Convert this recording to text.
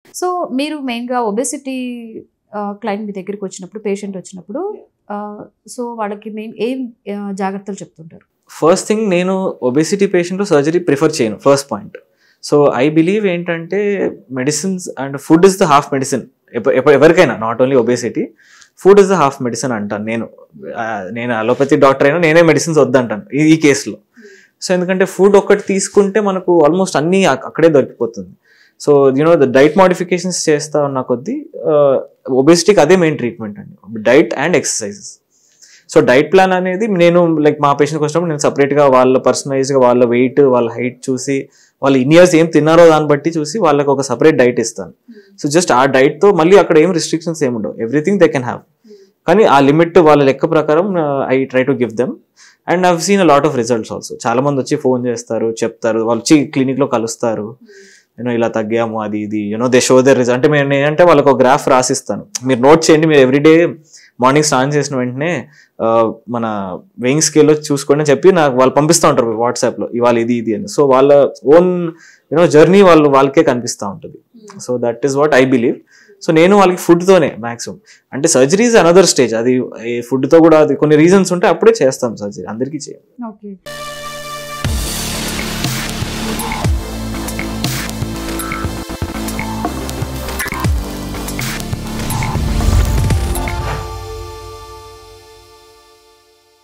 so మీరు మెయిన్గా obesity client మీ దగ్గరికి వచ్చినప్పుడు పేషెంట్ వచ్చినప్పుడు సో వాళ్ళకి మెయిన్ ఏం ఆ, జాగ్రత్తలు చెప్తుంటారు ఫస్ట్ థింగ్ నేను ఒబేసిటీ పేషెంట్ సర్జరీ ప్రిఫర్ చేయను first point so I believe ఏంటంటే medicines and food is the half medicine ఎవరికైనా not only obesity food is the half medicine అంటాను నేను ఆ, నేను అలోపతి డాక్టర్ అయినా నేనే మెడిసిన్స్ వద్దంటాను ఈ ఈ కేసులో సో ఎందుకంటే ఫుడ్ ఒక్కటి తీసుకుంటే మనకు ఆల్మోస్ట్ అన్నీ అక్- అక్కడే దొరికిపోతుంది so you know the diet modifications చేస్తా ఉన్న కొద్దీ ఒబేసిటీకి అదే మెయిన్ ట్రీట్మెంట్ అండి diet and exercises so diet plan అనేది నేను లైక్ మా పేషెంట్కి వచ్చినప్పుడు నేను సపరేట్గా వాళ్ళ పర్సనలైజ్గా వాళ్ళ వెయిట్ వాళ్ళ హైట్ చూసి వాళ్ళు ఇన్ ఇయర్స్ ఏం తిన్నారో దాన్ని బట్టి చూసి వాళ్ళకి ఒక సపరేట్ డైట్ ఇస్తాను సో జస్ట్ ఆ డైట్తో మళ్ళీ అక్కడ ఏం రిస్ట్రిక్షన్స్ ఏమి ఉండవు ఎవ్రీథింగ్ దే కెన్ హ్యావ్ కానీ ఆ లిమిట్ వాళ్ళ లెక్క ప్రకారం I try to give them and I've seen a lot of results also చాలా మంది వచ్చి ఫోన్ చేస్తారు చెప్తారు వాళ్ళు వచ్చి clinic లో కలుస్తారు యూనో ఇలా తగ్గాము అది ఇది you know they show their result అంటే నేను ఏంటంటే వాళ్ళకి ఒక గ్రాఫ్ రాసిస్తాను మీరు నోట్ చేయండి మీరు ఎవ్రీడే మార్నింగ్ స్నానం చేసిన వెంటనే ఆ, మన వెయింగ్ స్కేల్లో చూసుకోండి అని చెప్పి నాకు వాళ్ళు పంపిస్తూ ఉంటారు వాట్సాప్లో ఇవాళ ఇది ఇది అని సో వాళ్ళ ఓన్ యూనో జర్నీ వాళ్ళు వాళ్ళకే కనిపిస్తూ ఉంటుంది so that is what I believe so నేను వాళ్ళకి ఫుడ్తోనే మ్యాక్సిమం అంటే సర్జరీ ఇస్ అనదర్ స్టేజ్ అది ఫుడ్తో కూడా అది కొన్ని రీజన్స్ ఉంటే అప్పుడే చేస్తాం సర్జరీ అందరికీ చేయం ఓకే